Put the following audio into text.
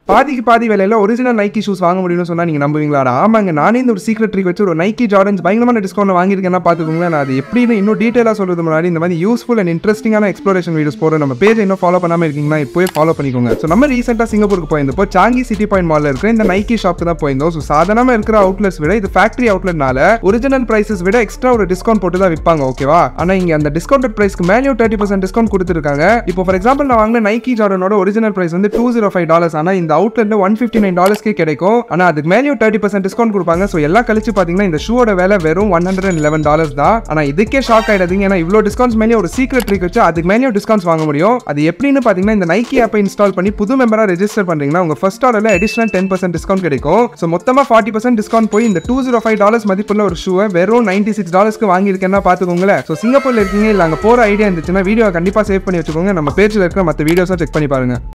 பாதிக்கு பாதி விலையில ஒரிஜினல் நைக்கி ஷூஸ் வாங்க முடியும்னு சொன்னா நீங்க நம்புவீங்களா ஆமாங்க நானே இந்த ஒரு சீக்ரெட் ட்ரிக் வச்சு ஒரு நைக்கி ஜார்டன்ஸ் பயங்கரமான டிஸ்கவுண்ட் வாங்கியிருக்கேன்னா பாத்துக்கோங்களேன் நான் அது எப்படின்னு இன்னும் டீட்டெயிலாக சொல்றது முன்னாடி இந்த மாதிரி யூஸ்ஃபுல் அண்ட் இன்ட்ரெஸ்டிங்கான எக்ஸ்ப்ளோரேஷன் வீடியோஸ் போகிற நம்ம பேஜ் இன்னும் ஃபாலோ பண்ணாம இருக்கீங்கன்னா இப்போயே ஃபாலோ பண்ணிக்கோங்க ஸோ நம்ம ரீசெண்டாக சிங்கப்பூருக்கு போயிருந்தப்போ சாங்கி சிட்டி பாயிண்ட் மால்ல இருக்கிற இந்த நைக்கி ஷாப்க்கு தான் போயிருந்தோம் ஸோ சாதாரணமா இருக்கிற அவுட்லெட்ஸ் விட இது ஃபேக்டரி அவுட்லெட்னால ஒரிஜினல் பிரைசஸ் விட எக்ஸ்ட்ரா ஒரு டிஸ்கவுண்ட் போட்டு தான் விற்பாங்க ஓகேவா ஆனா இங்க அந்த டிஸ்கவுண்டட் பிரைஸ்க்கு மேலேயும் தேர்ட்டி பர்சன்ட் டிஸ்கவுண்ட் கொடுத்துருக்காங்க இப்போ ஃபார் எக்ஸாம்பிள் நான் வாங்கின நைக்கி ஜார்டனோட ஒரிஜினல் பிரைஸ் வந்து டூ ஜீரோ ஃபைவ் டாலர்ஸ் ஆனால் இந்த அவுட்லெட்ல ஒன் ஃபிஃப்டி நைன் டாலர்ஸ்க்கே கிடைக்கும் ஆனால் அதுக்கு மேலேயும் தேர்ட்டி பர்சன்ட் டிஸ்கவுண்ட் கொடுப்பாங்க ஸோ எல்லாம் கழிச்சு பார்த்தீங்கன்னா இந்த ஷூவோட விலை வெறும் one hundred and eleven dollars தான் ஆனால் இதுக்கே ஷாக் ஆயிடுதுங்க ஏன்னா இவ்வளோ டிஸ்கவுண்ட்ஸ் மேலே ஒரு சீக்ரெட் ட்ரிக் வச்சு அதுக்கு மேலேயும் டிஸ்கவுண்ட்ஸ் வாங்க முடியும் அது எப்படின்னு பார்த்தீங்கன்னா இந்த நைக்கி ஆப்பை இன்ஸ்டால் பண்ணி புது மெம்பராக ரெஜிஸ்டர் பண்ணுறீங்கன்னா உங்க ஃபர்ஸ்ட் ஆர்டரில் அடிஷனல் டென் பர்சன்ட் டிஸ்கவுண்ட் கிடைக்கும் ஸோ மொத்தமாக ஃபார்ட்டி பர்சன்ட் டிஸ்கவுண்ட் போய் இந்த டூ ஜீரோ ஃபைவ் டாலர்ஸ் மதிப்புள்ள ஒரு ஷூவை வெறும் நைன்டி சிக்ஸ் டாலர்ஸ்க்கு வாங்கியிருக்கேன்னா பார்த்துக்கோங்களேன் ஸோ சிங்கப்பூர்ல இருக்கீங்க இல்லை அங்கே போகிற ஐடியா இருந்துச்சுன்னா வீடியோ கண்டிப்பாக சேவ் பண்ணி வச்சுக்கோங்க நம்ம பேஜில் இருக்கிற மற்ற வீடியோஸும் செக் பண்ணி பாருங்க